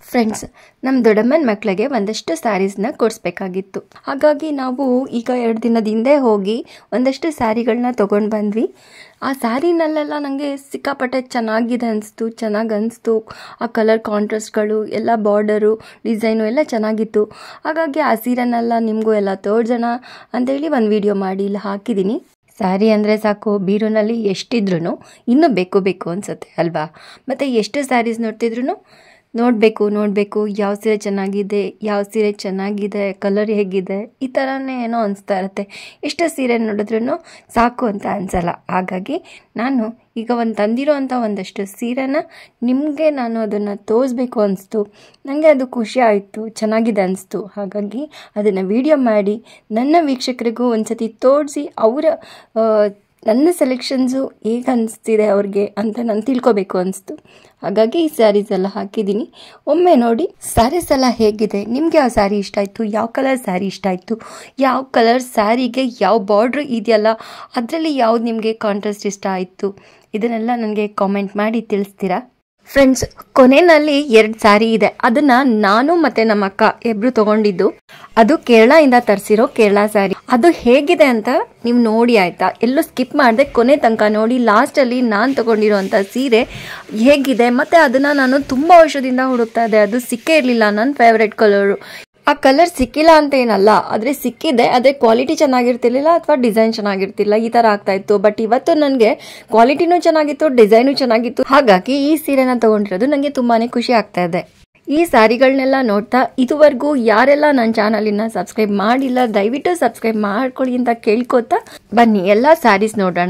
friends ನಮ್ಮ ದೊಡ್ಡಮ್ಮನ ಮಕ್ಕಳಿಗೆ ಒಂದಷ್ಟು ಸ್ಯಾರೀಸ್ನ ಕೊಡಿಸ್ಬೇಕಾಗಿತ್ತು ಹಾಗಾಗಿ ನಾವು ಈಗ ಎರಡು ದಿನದ ಹಿಂದೆ ಹೋಗಿ ಒಂದಷ್ಟು ಸ್ಯಾರಿಗಳನ್ನ ತೊಗೊಂಡು ಬಂದ್ವಿ ಆ ಸ್ಯಾರಿನಲ್ಲೆಲ್ಲ ನನಗೆ ಸಿಕ್ಕಾಪಟ್ಟೆ ಚೆನ್ನಾಗಿದೆ ಅನಿಸ್ತು ಚೆನ್ನಾಗಿ ಅನಿಸ್ತು ಆ ಕಲರ್ ಕಾಂಟ್ರಾಸ್ಟ್ಗಳು ಎಲ್ಲ ಬಾರ್ಡರು ಡಿಸೈನು ಎಲ್ಲ ಚೆನ್ನಾಗಿತ್ತು ಹಾಗಾಗಿ ಆ ಸೀರೆನೆಲ್ಲ ನಿಮಗೂ ಎಲ್ಲ ತೋರ್ಸೋಣ ಅಂತೇಳಿ ಒಂದು ವಿಡಿಯೋ ಮಾಡಿ ಇಲ್ಲಿ ಹಾಕಿದ್ದೀನಿ ಸ್ಯಾರಿ ಅಂದರೆ ಸಾಕು ಬೀರುನಲ್ಲಿ ಎಷ್ಟಿದ್ರೂ ಇನ್ನೂ ಬೇಕು ಬೇಕು ಅನಿಸುತ್ತೆ ಅಲ್ವಾ ಮತ್ತು ಎಷ್ಟು ಸ್ಯಾರೀಸ್ ನೋಡ್ತಿದ್ರು ನೋಡಬೇಕು ನೋಡಬೇಕು ಯಾವ ಸೀರೆ ಚೆನ್ನಾಗಿದೆ ಯಾವ ಸೀರೆ ಚೆನ್ನಾಗಿದೆ ಕಲರ್ ಹೇಗಿದೆ ಈ ಥರನೇ ಏನೋ ಅನಿಸ್ತಾ ಇರುತ್ತೆ ಎಷ್ಟು ಸೀರೆ ನೋಡಿದ್ರೂ ಸಾಕು ಅಂತ ಅನಿಸಲ್ಲ ಹಾಗಾಗಿ ನಾನು ಈಗ ಒಂದು ತಂದಿರೋ ಅಂಥ ಒಂದಷ್ಟು ಸೀರೆನ ನಿಮಗೆ ನಾನು ಅದನ್ನು ತೋರಿಸ್ಬೇಕು ಅನಿಸ್ತು ನನಗೆ ಅದು ಖುಷಿ ಆಯಿತು ಚೆನ್ನಾಗಿದೆ ಅನಿಸ್ತು ಹಾಗಾಗಿ ಅದನ್ನು ವಿಡಿಯೋ ಮಾಡಿ ನನ್ನ ವೀಕ್ಷಕರಿಗೂ ಒಂದು ಸತಿ ತೋರಿಸಿ ಅವರ ನನ್ನ ಸೆಲೆಕ್ಷನ್ಸು ಹೇಗೆ ಅನಿಸ್ತಿದೆ ಅವ್ರಿಗೆ ಅಂತ ನಾನು ತಿಳ್ಕೊಬೇಕು ಅನಿಸ್ತು ಹಾಗಾಗಿ ಈ ಸ್ಯಾರೀಸ್ ಎಲ್ಲ ಹಾಕಿದ್ದೀನಿ ಒಮ್ಮೆ ನೋಡಿ ಸ್ಯಾರೀಸ್ ಎಲ್ಲ ಹೇಗಿದೆ ನಿಮಗೆ ಯಾವ ಸ್ಯಾರಿ ಇಷ್ಟ ಆಯಿತು ಯಾವ ಕಲರ್ ಸ್ಯಾರಿ ಇಷ್ಟ ಆಯಿತು ಯಾವ ಕಲರ್ ಸ್ಯಾರಿಗೆ ಯಾವ ಬಾರ್ಡ್ರ್ ಇದೆಯಲ್ಲ ಅದರಲ್ಲಿ ಯಾವ್ದು ನಿಮಗೆ ಕಾಂಟ್ರಾಸ್ಟ್ ಇಷ್ಟ ಆಯಿತು ಇದನ್ನೆಲ್ಲ ನನಗೆ ಕಾಮೆಂಟ್ ಮಾಡಿ ತಿಳಿಸ್ತೀರಾ ಫ್ರೆಂಡ್ಸ್ ಕೊನೆಯಲ್ಲಿ ಎರಡು ಸ್ಯಾರಿ ಇದೆ ಅದನ್ನ ನಾನು ಮತ್ತೆ ನಮ್ಮ ಅಕ್ಕ ಇಬ್ರು ತಗೊಂಡಿದ್ದು ಅದು ಕೇರಳದಿಂದ ತರಿಸಿರೋ ಕೇರಳ ಸ್ಯಾರಿ ಅದು ಹೇಗಿದೆ ಅಂತ ನೀವು ನೋಡಿ ಆಯ್ತಾ ಎಲ್ಲೂ ಸ್ಕಿಪ್ ಮಾಡದೆ ಕೊನೆ ತನಕ ನೋಡಿ ಲಾಸ್ಟಲ್ಲಿ ನಾನು ತಗೊಂಡಿರೋಂಥ ಸೀರೆ ಹೇಗಿದೆ ಮತ್ತೆ ಅದನ್ನ ನಾನು ತುಂಬ ವರ್ಷದಿಂದ ಹುಡುಕ್ತಾ ಇದ್ದೆ ಅದು ಸಿಕ್ಕೇ ಇರಲಿಲ್ಲ ನನ್ನ ಫೇವ್ರೆಟ್ ಕಲರು ಆ ಕಲರ್ ಸಿಕ್ಕಿಲ್ಲ ಅಂತ ಏನಲ್ಲ ಆದರೆ ಸಿಕ್ಕಿದೆ ಅದೇ ಕ್ವಾಲಿಟಿ ಚೆನ್ನಾಗಿರ್ತಿರ್ಲಿಲ್ಲ ಅಥವಾ ಡಿಸೈನ್ ಚೆನ್ನಾಗಿರ್ತಿಲ್ಲ ಈ ಥರ ಆಗ್ತಾ ಇತ್ತು ಬಟ್ ಇವತ್ತು ನನಗೆ ಕ್ವಾಲಿಟಿನೂ ಚೆನ್ನಾಗಿತ್ತು ಡಿಸೈನು ಚೆನ್ನಾಗಿತ್ತು ಹಾಗಾಗಿ ಈ ಸೀರೆನ ತಗೊಂಡಿರೋದು ನನಗೆ ತುಂಬಾ ಖುಷಿ ಆಗ್ತಾ ಇದೆ ಈ ಸ್ಯಾರಿಗಳನ್ನೆಲ್ಲ ನೋಡ್ತಾ ಇದುವರೆಗೂ ಯಾರೆಲ್ಲ ನನ್ನ ಚಾನಲಿನ ಸಬ್ಸ್ಕ್ರೈಬ್ ಮಾಡಿಲ್ಲ ದಯವಿಟ್ಟು ಸಬ್ಸ್ಕ್ರೈಬ್ ಮಾಡ್ಕೊಳ್ಳಿ ಅಂತ ಕೇಳ್ಕೊತಾ ಬನ್ನಿ ಎಲ್ಲ ಸ್ಯಾರೀಸ್ ನೋಡೋಣ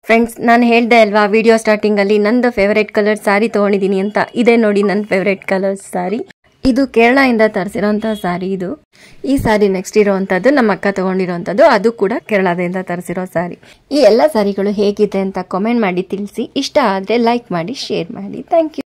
ಫ್ರೆಂಡ್ಸ್ ನಾನು ಹೇಳ್ದೆ ಅಲ್ವಾ ವಿಡಿಯೋ ಸ್ಟಾರ್ಟಿಂಗಲ್ಲಿ ನಂದು ಫೇವ್ರೆಟ್ ಕಲರ್ ಸ್ಯಾರಿ ತೊಗೊಂಡಿದ್ದೀನಿ ಅಂತ ಇದೇ ನೋಡಿ ನನ್ನ ಫೇವ್ರೆಟ್ ಕಲರ್ ಸ್ಯಾರಿ ಇದು ಕೇರಳದಿಂದ ತರಿಸಿರೋಂಥ ಸ್ಯಾರಿ ಇದು ಈ ಸ್ಯಾರಿ ನೆಕ್ಸ್ಟ್ ಇರೋವಂಥದ್ದು ನಮ್ಮ ಅಕ್ಕ ತೊಗೊಂಡಿರೋವಂಥದ್ದು ಅದು ಕೂಡ ಕೇರಳದಿಂದ ತರಿಸಿರೋ ಸ್ಯಾರಿ ಈ ಎಲ್ಲ ಸ್ಯಾರಿಗಳು ಹೇಗಿದೆ ಅಂತ ಕಾಮೆಂಟ್ ಮಾಡಿ ತಿಳಿಸಿ ಇಷ್ಟ ಆದರೆ ಲೈಕ್ ಮಾಡಿ ಶೇರ್ ಮಾಡಿ ಥ್ಯಾಂಕ್ ಯು